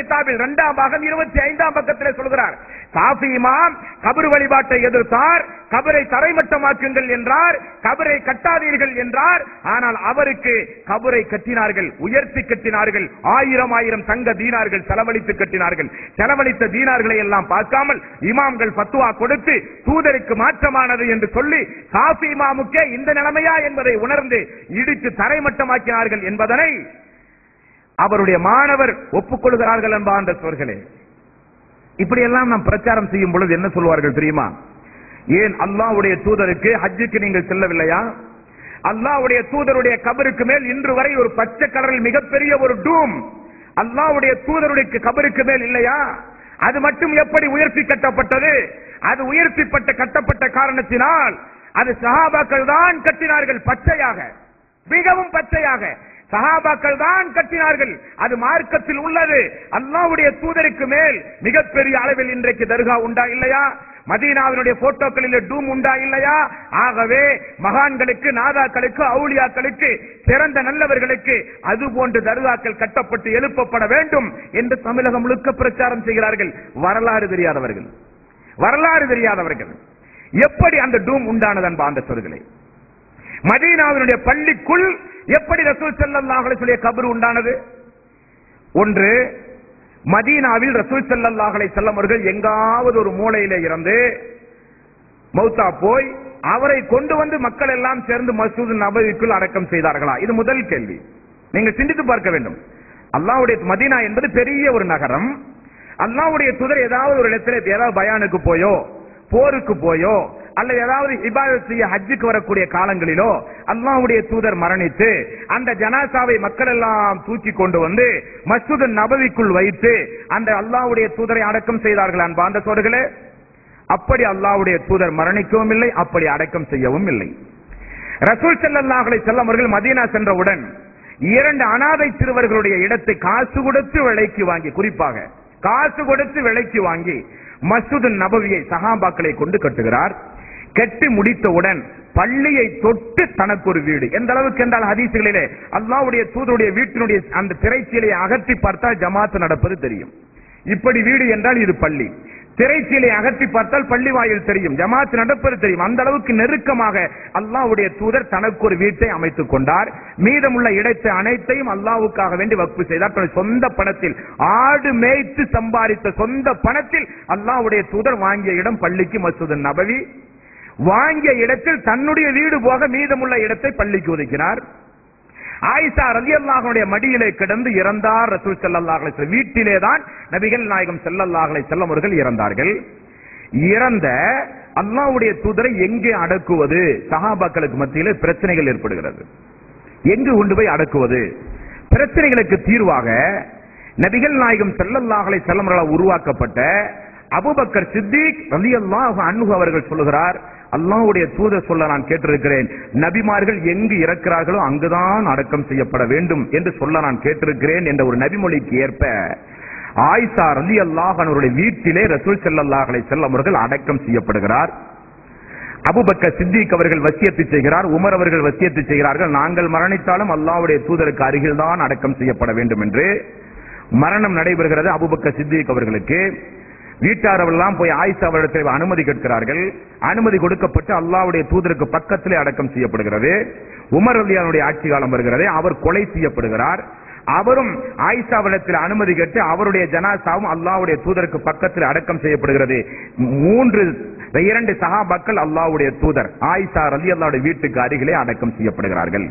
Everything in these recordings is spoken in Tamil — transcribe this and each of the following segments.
கிதாபில் இரண்டாம் பாகம் இருபத்தி ஐந்தாம் பக்கத்திலே சொல்கிறார் சாஃபி இமாம் கபர் வழிபாட்டை எதிர்த்தார் கபரை தரைமட்டமாக்குங்கள் என்றார் கபரை கட்டாதீர்கள் என்றார் ஆனால் அவருக்கு கபரை கட்டினார்கள் உயர்த்தி கட்டினார்கள் ஆயிரம் ஆயிரம் தங்க தீனார்கள் செலவழித்து கட்டினார்கள் செலவழித்த தீனார்களை எல்லாம் பார்க்காமல் இமாம்கள் பத்துவா கொடுத்து தூதருக்கு மாற்றமானது என்று சொல்லி சாஃபி இமாமுக்கே இந்த நிலைமையா என்பதை உணர்ந்து இடித்து தரைமட்டமாக்கினார்கள் என்பதனை அவருடைய மாணவர் ஒப்புக்கொள்கிறார்கள் என்பான்ற சொற்களே இப்படி எல்லாம் நாம் பிரச்சாரம் செய்யும் பொழுது என்ன சொல்வார்கள் தெரியுமா ஏன் அல்லாஹ்வுடைய தூதருக்கு ஹஜ்ஜுக்கு நீங்கள் செல்லவில்லையா அல்லாஹ்வுடைய தூதருடைய கபருக்கு மேல் இன்று வரை ஒரு பச்சை கலரில் மிகப்பெரிய ஒரு டூம் அல்லாஹ்வுடைய தூதருடைய கபருக்கு மேல் இல்லையா அது மட்டும் எப்படி உயர்த்தி கட்டப்பட்டது அது உயர்த்திப்பட்ட கட்டப்பட்ட காரணத்தினால் அது சஹாபாக்கள் தான் கட்டினார்கள் பச்சையாக மிகவும் பச்சையாக சஹாபாக்கள் தான் கட்டினார்கள் அது மார்க்கத்தில் உள்ளது அல்லாஹ்வுடைய தூதருக்கு மேல் மிகப்பெரிய அளவில் இன்றைக்கு தர்கா உண்டா இல்லையா மதீனாவினுடைய போட்டோக்களில் டூம் உண்டா இல்லையா ஆகவே மகான்களுக்கு நாதாக்களுக்கு அவுலியாக்களுக்கு சிறந்த நல்லவர்களுக்கு அது போன்று தர்காக்கள் கட்டப்பட்டு எழுப்பப்பட வேண்டும் என்று தமிழகம் முழுக்க பிரச்சாரம் செய்கிறார்கள் வரலாறு தெரியாதவர்கள் வரலாறு தெரியாதவர்கள் எப்படி அந்த டூம் உண்டானது அன்பா அந்த சொற்களை மதீனாவினுடைய பள்ளிக்குள் எப்படி ரசூல் ஸல்லல்லாஹு அலைஹி வஸல்லம் கபர் உண்டானது ஒன்று மதீனாவில் ரசூல் ஸல்லல்லாஹு அலைஹி வஸல்லம் அவர்கள் எங்காவது ஒரு மூலையில இருந்து மௌத்தா போய் அவரை கொண்டு வந்து மக்கள் எல்லாம் சேர்ந்து மசூத் நபவிக்குள் அடக்கம் செய்தார்களா இது முதல் கேள்வி நீங்கள் சிந்தித்து பார்க்க வேண்டும் அல்லாஹ்வுடைய மதீனா என்பது பெரிய ஒரு நகரம் அல்லாஹ்வுடைய தூதர் ஏதாவது ஒரு இடத்துல ஏதாவது பயானுக்கு போயோ போருக்கு போயோ அல்லது ஏதாவது இபாதத் செய்ய ஹஜ்ஜுக்கு வரக்கூடிய காலங்களிலோ அல்லாஹ்வுடைய தூதர் மரணித்து அந்த ஜனாசாவை மக்கள் எல்லாம் தூக்கி கொண்டு வந்து மஸ்ஜித் நபவிக்குள் வைத்து அந்த அல்லாஹ்வுடைய தூதரை அடக்கம் செய்தார்கள் அன்பார்ந்த சோர்களே அப்படி அல்லாஹ்வுடைய தூதர் மரணிக்கவும் இல்லை அப்படி அடக்கம் செய்யவும் இல்லை ரசூல் ஸல்லல்லாஹு அலைஹி வஸல்லம் அவர்கள் மதீனா சென்றவுடன் இரண்டு அனாதை சிறுவர்களுடைய இடத்தை காசு கொடுத்து விலைக்கு வாங்கி குறிப்பாக காசு கொடுத்து விலைக்கு வாங்கி மஸ்ஜித் நபவியை சஹாபாக்களை கொண்டு கட்டுகிறார் கட்டி முடித்தவுடன் பள்ளியை தொட்டு தனக்கு ஒரு வீடு எந்த அளவுக்கு என்றால் ஹதீசுகளிலே அல்லாஹ்வுடைய தூதருடைய வீட்டினுடைய அந்த திரைச்சீலையை அகற்றி பார்த்தால் ஜமாத்து நடப்பது தெரியும் இப்படி வீடு என்றால் இது பள்ளி திரைச்சீலை அகற்றி பார்த்தால் பள்ளி வாயில் தெரியும் ஜமாத் நடப்பது தெரியும் அந்த அளவுக்கு நெருக்கமாக அல்லாஹ்வுடைய தூதர் தனக்கு ஒரு வீட்டை அமைத்துக் கொண்டார் மீதமுள்ள இடத்தை அனைத்தையும் அல்லாஹ்வுக்காக வேண்டி வக்ஃபு செய்தார் தன்னுடைய சொந்த பணத்தில் ஆடு மேய்த்து சம்பாதித்த சொந்த பணத்தில் அல்லாஹ்வுடைய தூதர் வாங்கிய இடம் பள்ளிக்கு மசூத் நபவி வாங்கிய இடத்தில் தன்னுடைய வீடு போக மீதமுள்ள இடத்தை பள்ளிக்கு ஒதுக்கினார் ஆயிஷா ரலியல்லாஹுடைய மடியிலே கிடந்து இறந்தார் ரசூல் ஸல்லல்லாஹு அலைஹி வஸல்லம் வீட்டிலே தான் நபிகள் நாயகம் ஸல்லல்லாஹு அலைஹி வஸல்லம் அவர்கள் இறந்தார்கள் இறந்த அல்லாஹ்வுடைய தூதரை எங்கே அடக்குவது சஹாபாக்களுக்கு மத்தியிலே பிரச்சனைகள் ஏற்படுகிறது எங்கு கொண்டு போய் அடக்குவது பிரச்சனைகளுக்கு தீர்வாக நபிகள் நாயகம் ஸல்லல்லாஹு அலைஹி வஸல்லம் அவர்களால் உருவாக்கப்பட்ட அபூபக்கர் சித்திக் ரலியல்லாஹு அன்ஹு அவர்கள் சொல்லுகிறார் அல்லாஹ்வுடைய தூதர் சொல்ல நான் கேட்டிருக்கிறேன் நபிமார்கள் எங்கு இறக்கிறார்களோ அங்குதான் அடக்கம் செய்யப்பட வேண்டும் என்று சொல்ல நான் கேட்டிருக்கிறேன் என்ற ஒரு நபிமொழிக்கு ஏற்ப ஆயிஷா ரலி அல்லாஹ் அவருடைய வீட்டிலே ரசூல் ஸல்லல்லாஹு அலைஹி வஸல்லம் அவர்கள் அடக்கம் செய்யப்படுகிறார் அபூபக்கர் சித்திக் அவர்கள் வசியத்து செய்கிறார் உமர் அவர்கள் வசியத்து செய்கிறார்கள் நாங்கள் மரணித்தாலும் அல்லாஹ்வுடைய தூதருக்கு அருகில்தான் அடக்கம் செய்யப்பட வேண்டும் என்று மரணம் நடைபெறுகிறது அபூபக்கர் சித்திக் அவர்களுக்கு வீட்டார் அவரெல்லாம் போய் ஆயிஷா அவரிடத்தில் அனுமதி கேட்கிறார்கள் அனுமதி கொடுக்கப்பட்டு அல்லாஹ்வுடைய தூதருக்கு பக்கத்திலே அடக்கம் செய்யப்படுகிறது உமர் ரலியானுடைய ஆட்சி காலம் வருகிறது அவர் கொலை செய்யப்படுகிறார் அவரும் ஆயிஷாவிடத்தில் அனுமதி கேட்டு அவருடைய ஜனாசாவும் அல்லாஹ்வுடைய தூதருக்கு பக்கத்தில் அடக்கம் செய்யப்படுகிறது மூன்று இரண்டு சஹாபாக்கள் அல்லாஹ்வுடைய தூதர் ஆயிஷா ரலி அல்லாவுடைய வீட்டுக்கு அருகிலே அடக்கம் செய்யப்படுகிறார்கள்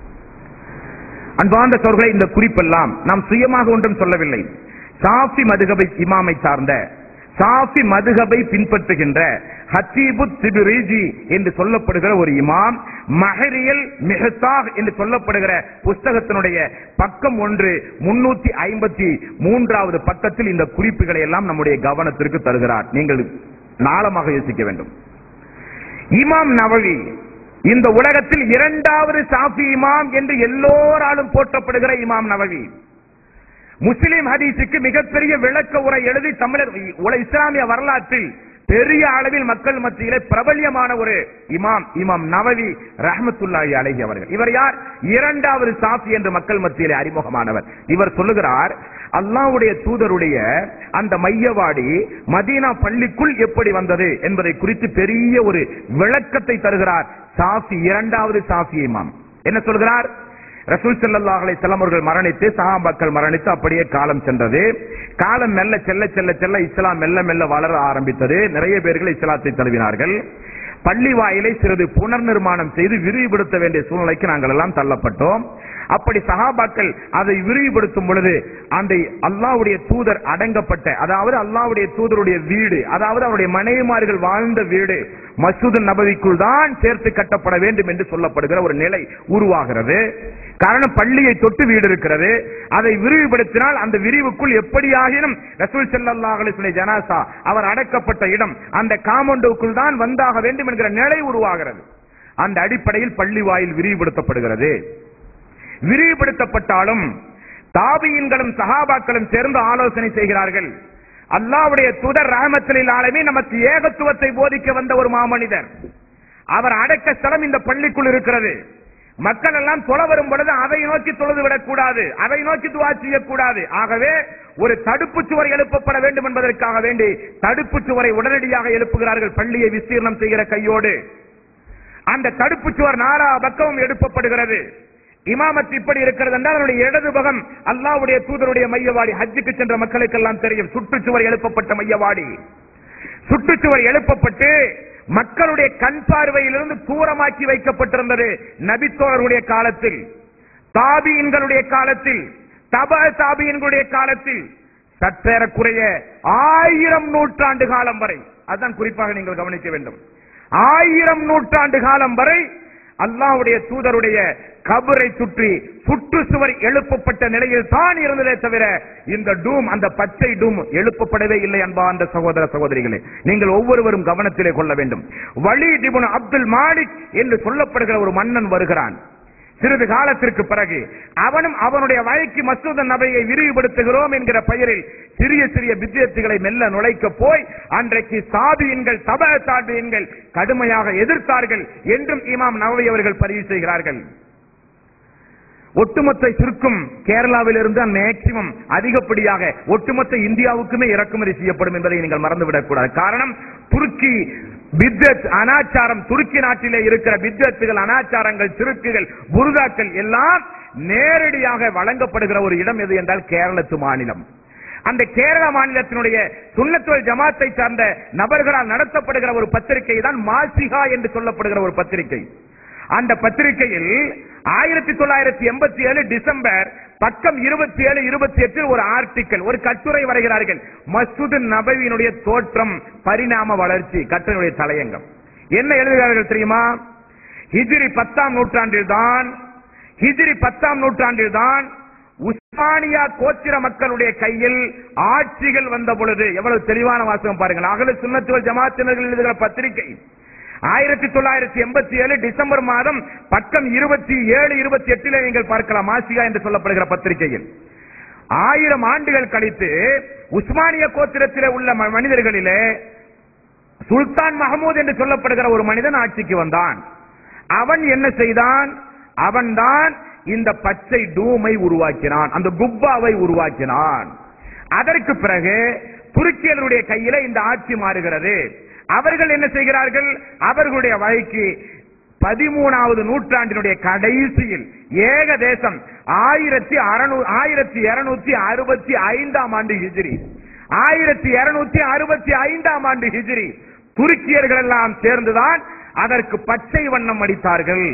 அன்பார்ந்த சோர்களே இந்த குறிப்பெல்லாம் நாம் சுயமாக ஒன்றும் சொல்லவில்லை சாஃபி மதுகபை இமாமை சார்ந்த சாஃபி மதுகபை பின்பற்றுகின்ற ஹத்தீபு திபிரிஜி என்று சொல்லப்படுகிற ஒரு இமாம் மஹரியல் மிஹத்தாக் என்று சொல்லப்படுகிற புஸ்தகத்தினுடைய பக்கம் ஒன்று முன்னூத்தி ஐம்பத்தி மூன்றாவது பக்கத்தில் இந்த குறிப்புகளை எல்லாம் நம்முடைய கவனத்திற்கு தருகிறார் நீங்கள் நாளமாக யோசிக்க வேண்டும் இமாம் நவவி இந்த உலகத்தில் இரண்டாவது சாஃபி இமாம் என்று எல்லோராலும் போற்றப்படுகிற இமாம் நவவி முஸ்லிம் ஹதீஸுக்கு மிகப்பெரிய விளக்க உரை எழுதி தமிழர் உல இஸ்லாமிய வரலாற்றில் பெரிய அளவில் மக்கள் மத்தியிலே பிரபல்யமான ஒரு இமாம் இமாம் நவவி ரஹமத்துல்லாஹி அலைஹி அவர்கள் இவர் யார் இரண்டாவது சாஃபி என்று மக்கள் மத்தியிலே அறிமுகமானவர் இவர் சொல்லுகிறார் அல்லாஹ்வுடைய தூதருடைய அந்த மையவாடி மதீனா பள்ளிக்குள் எப்படி வந்தது என்பதை குறித்து பெரிய ஒரு விளக்கத்தை தருகிறார் சாஃபி இரண்டாவது சாஃபி இமாம் என்ன சொல்கிறார் ரசூல் ஸல்லல்லாஹு அலைஹி வஸல்லம் அவர்கள் மரணித்து சஹாபாக்கள் மரணித்து அப்படியே காலம் சென்றது காலம் மெல்ல செல்ல செல்ல செல்ல இஸ்லாம் மெல்ல மெல்ல வளர ஆரம்பித்தது நிறைய பேர்கள் இஸ்லாத்தை தழுவினார்கள் பள்ளி வாயிலை சிறிது புனர் நிர்மாணம் செய்து விரிவுபடுத்த வேண்டிய சூழ்நிலைக்கு நாங்கள் எல்லாம் தள்ளப்பட்டோம் அப்படி சஹாபாக்கள் அதை விரிவுபடுத்தும் பொழுது அந்த அல்லாஹ்வுடைய தூதர் அடங்கப்பட்ட அதாவது அல்லாஹ்வுடைய தூதருடைய வீடு அதாவது அவருடைய மனைவிமார்கள் வாழ்ந்த வீடு மசூது நபவிக்குள் தான் சேர்த்து கட்டப்பட வேண்டும் என்று சொல்லப்படுகிற ஒரு நிலை உருவாகிறது காரணம் பள்ளியை தொட்டு வீடு இருக்கிறது அதை விரிவுபடுத்தினால் அந்த விரிவுக்குள் எப்படியாகினும் ரசூல் ஸல்லல்லாஹு அலைஹி வஸல்லம் ஜனாசா அவர் அடக்கப்பட்ட இடம் அந்த காம்பவுண்டுக்குள் தான் வந்தாக வேண்டும் என்கிற நிலை உருவாகிறது அந்த அடிப்படையில் பள்ளி வாயில் விரிவுபடுத்தப்படுகிறது விரிவுபடுத்தப்பட்டாலும் தாபியின்களும் சஹாபாக்களும் சேர்ந்து ஆலோசனை செய்கிறார்கள் அல்லாஹ்வுடைய தூதர் ரஹமத்துலில் ஆலமீ நமக்கு ஏகத்துவத்தை போதிக்க வந்த ஒரு மாமனிதர் அவர் அடக்க ஸ்தலம் இந்த பள்ளிக்குள் இருக்கிறது மக்கள் எல்லாம் தொழ வரும் பொழுது அதை நோக்கி தொழுது விடக்கூடாது அதை நோக்கி துவா செய்யக்கூடாது ஆகவே ஒரு தடுப்பு சுவர் எழுப்பப்பட வேண்டும் என்பதற்காக வேண்டி தடுப்பு சுவரை உடனடியாக எழுப்புகிறார்கள் பள்ளியை விஸ்தீர்ணம் செய்கிற கையோடு அந்த தடுப்பு சுவர் நாலா பக்கமும் எழுப்பப்படுகிறது இமாமத் இப்படி இருக்கிறது என்றால் அதனுடைய இடது பகம் அல்லாஹ்வுடைய தூதருடைய மையவாடி ஹஜ்ஜுக்கு சென்ற மக்களுக்கெல்லாம் தெரியும் சுற்றுச்சுவர் எழுப்பப்பட்ட மையவாடி சுற்றுச்சுவர் எழுப்பப்பட்டு மக்களுடைய கண் பார்வையிலிருந்து தூரமாக்கி வைக்கப்பட்டிருந்தது நபித்தோழருடைய காலத்தில் தாபியின்களுடைய காலத்தில் தப தாபியின்களுடைய காலத்தில் சற்றேறக்குறைய ஆயிரம் நூற்றாண்டு காலம் வரை அதுதான் குறிப்பாக நீங்கள் கவனிக்க வேண்டும் ஆயிரம் நூற்றாண்டு காலம் வரை அல்லாஹ்வுடைய தூதருடைய கபரை சுற்றி சுற்றுச்சுவர் எழுப்பப்பட்ட நிலையில் தான் இருந்ததே தவிர இந்த டூம் அந்த பச்சை டூம் எழுப்பப்படவே இல்லை அன்பா அந்த சகோதர சகோதரிகளே நீங்கள் ஒவ்வொருவரும் கவனத்திலே கொள்ள வேண்டும் வலி டிபுன் அப்துல் மாலிக் என்று சொல்லப்படுகிற ஒரு மன்னன் வருகிறான் சிறிது காலத்திற்கு பிறகு அவனும் அவனுடைய வழிக்கு மசூத நபையை விரிவுபடுத்துகிறோம் என்கிற பெயரில் சிறிய சிறிய வித்தியத்துகளை மெல்ல நுழைக்க போய் அன்றைக்கு சாபியின்கள் தப சாபியின்கள் கடுமையாக எதிர்த்தார்கள் என்றும் இமாம் நவவி அவர்கள் பதிவு செய்கிறார்கள் ஒட்டுமொத்த சுருக்கும் கேரளாவிலிருந்து மேக்சிமம் அதிகப்படியாக ஒட்டுமொத்த இந்தியாவுக்குமே இறக்குமதி செய்யப்படும் என்பதை நீங்கள் மறந்துவிடக் கூடாது காரணம் துருக்கி பித்தத் அனாச்சாரம் துருக்கி நாட்டிலே இருக்கிற பித்தத்துகள் அனாச்சாரங்கள் சிறுக்குகள் புருதாக்கள் எல்லாம் நேரடியாக வழங்கப்படுகிற ஒரு இடம் எது என்றால் கேரளத்து மாநிலம் அந்த கேரள மாநிலத்தினுடைய சுண்ணத்துவல் ஜமாத்தை சார்ந்த நபர்களால் நடத்தப்படுகிற ஒரு பத்திரிகை தான் மாசிகா என்று சொல்லப்படுகிற ஒரு பத்திரிகை அந்த பத்திரிகையில் ஆயிரத்தி தொள்ளாயிரத்தி எண்பத்தி ஏழு டிசம்பர் பக்கம் இருபத்தி ஏழு இருபத்தி எட்டில் ஒரு ஆர்டிக்கல் ஒரு கட்டுரை வரைகிறார்கள் மசூது நபவியினுடைய தோற்றம் பரிணாம வளர்ச்சி கட்டுரையுடைய தலையங்கம் என்ன எழுதுகிறார்கள் தெரியுமா ஹிஜ்ரி பத்தாம் நூற்றாண்டில் தான் ஹிஜ்ரி பத்தாம் நூற்றாண்டில் தான் உஸ்மானியா கோத்திர மக்களுடைய கையில் ஆட்சிகள் வந்த பொழுது எவ்வளவு தெளிவான வாசகம் பாருங்கள் அகல சுண்ணத்துவல் ஜமாத்தினர்கள் எழுதுகிற பத்திரிகை ஆயிரத்தி தொள்ளாயிரத்தி எண்பத்தி ஏழு டிசம்பர் மாதம் பக்கம் இருபத்தி ஏழு இருபத்தி எட்டிலே நீங்கள் பார்க்கலாம் ஆசியா என்று சொல்லப்படுகிற பத்திரிகையில் ஆயிரம் ஆண்டுகள் கழித்து உஸ்மானிய கோத்திரத்திலே உள்ள ம- மனிதர்களிலே சுல்தான் மஹமூத் என்று சொல்லப்படுகிற ஒரு மனிதன் ஆட்சிக்கு வந்தான் அவன் என்ன செய்தான் அவன்தான் இந்த பச்சை டூமை உருவாக்கினான் அந்த குப்பாவை உருவாக்கினான் அதற்கு பிறகு துருக்கியர்களுடைய கையில இந்த ஆட்சி மாறுகிறது அவர்கள் என்ன செய்கிறார்கள் அவர்களுடைய வகைக்கு பதிமூணாவது நூற்றாண்டினுடைய கடைசியில் ஏக தேசம் ஆயிரத்தி அறுநூ ஆயிரத்தி இருநூத்தி அறுபத்தி ஐந்தாம் ஆண்டு ஹிஜ்ரி ஆயிரத்தி இருநூத்தி அறுபத்தி ஐந்தாம் ஆண்டு ஹிஜ்ரி துருக்கியர்கள் எல்லாம் சேர்ந்துதான் அதற்கு பச்சை வண்ணம் அடித்தார்கள்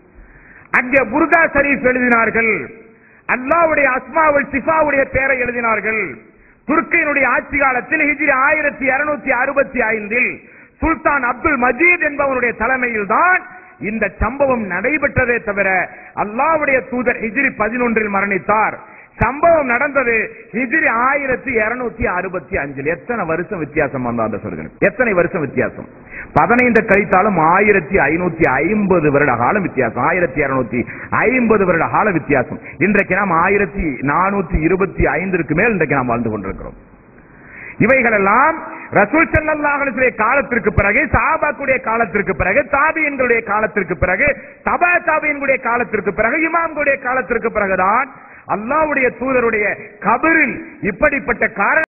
அங்கே புர்கா ஷரீஃப் எழுதினார்கள் அல்லாவுடைய அஸ்மாவுல் சிஃபாவுடைய பெயரை எழுதினார்கள் துர்க்கையினுடைய ஆட்சி காலத்தில் ஹிஜ்ரி ஆயிரத்தி இருநூத்தி அறுபத்தி ஐந்தில் சுல்தான் அப்துல் மஜீத் என்பவனுடைய தலைமையில் தான் இந்த சம்பவம் நடைபெற்றதே தவிர அல்லாவுடைய தூதர் ஹிஜ்ரி பதினொன்றில் மரணித்தார் சம்பவம் நடந்தது ஹிஜ்ரி ஆயிரத்தி இருநூத்தி அறுபத்தி அஞ்சில் எத்தனை வருஷம் வித்தியாசம் வந்தா அந்த சொல்கிறேன் எத்தனை வருஷம் வித்தியாசம் பதினைந்து கழித்தாலும் ஆயிரத்தி ஐநூத்தி ஐம்பது வருட காலம் வித்தியாசம் ஆயிரத்தி இருநூத்தி ஐம்பது வருட கால வித்தியாசம் இன்றைக்கு நாம் ஆயிரத்தி நானூத்தி இருபத்தி ஐந்திற்கு மேல் இன்றைக்கு நாம் வாழ்ந்து கொண்டிருக்கிறோம் இவைகளெல்லாம் ரசூல் ஸல்லல்லாஹு அலைஹி வஸல்லம் காலத்திற்கு பிறகு சஹாபாக்குடைய காலத்திற்கு பிறகு தாபியின்களுடைய காலத்திற்கு பிறகு தபா தாபியின்களுடைய காலத்திற்கு பிறகு இமாம்களுடைய காலத்திற்கு பிறகுதான் அல்லாஹ்வுடைய தூதருடைய கபரில் இப்படிப்பட்ட காரண